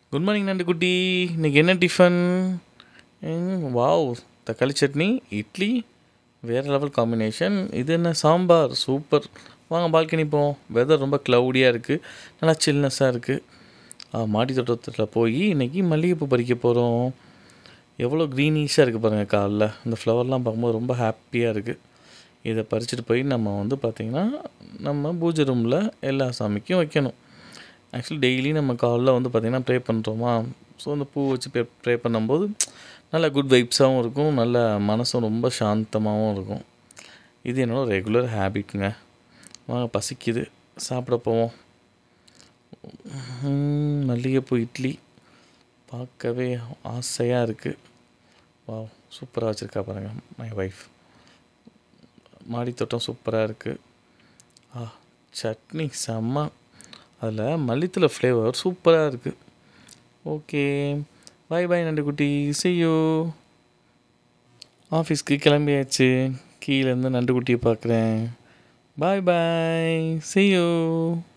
good morning நண்டு குட்டி இன்னைக்கு என்ன டிஃபன் ம், வாவ் தக்காளி சட்னி இட்லி வேறு லெவல் காம்பினேஷன் இது என்ன சாம்பார் சூப்பர் வாங்க பால்கனி போவோம் வெதர் ரொம்ப க்ளவுடியாக இருக்குது நல்லா சில்னஸாக இருக்குது மாடி தோட்டத்தில் போய் இன்றைக்கி மல்லிகைப்பூ பறிக்க போகிறோம் எவ்வளோ க்ரீனிஷாக இருக்குது பாருங்கள் காலைல இந்த ஃப்ளவர்லாம் பார்க்கும்போது ரொம்ப ஹாப்பியாக இருக்குது இதை பறிச்சுட்டு போய் நம்ம வந்து பார்த்திங்கன்னா நம்ம பூஜை ரூமில் எல்லா சாமிக்கும் வைக்கணும் ஆக்சுவலி டெய்லி நம்ம காலைல வந்து பார்த்திங்கன்னா ப்ரே பண்ணுறோமா ஸோ அந்த பூ வச்சு ப்ரே ப்ரே பண்ணும்போது நல்ல குட் வைப்ஸாகவும் இருக்கும் நல்ல மனசும் ரொம்ப சாந்தமாகவும் இருக்கும் இது என்னோட ரெகுலர் ஹேபிட்ங்க வாங்க பசிக்குது சாப்பிட போவோம் ம், மல்லிகைப்பூ இட்லி பார்க்கவே ஆசையாக இருக்குது வா சூப்பராக வச்சுருக்கா பாருங்கள் மை ஒய்ஃப் மாடித்தோட்டம் சூப்பராக இருக்குது ஆ சட்னி செம்ம அதில் மல்லித்தலை ஃப்ளேவர் சூப்பராக இருக்குது ஓகே பை பை நண்டு குட்டி செய்யோ ஆஃபீஸ்க்கு கிளம்பியாச்சு கீழேருந்து நண்டு குட்டியை பார்க்குறேன் பாய் பாய் செய்யோ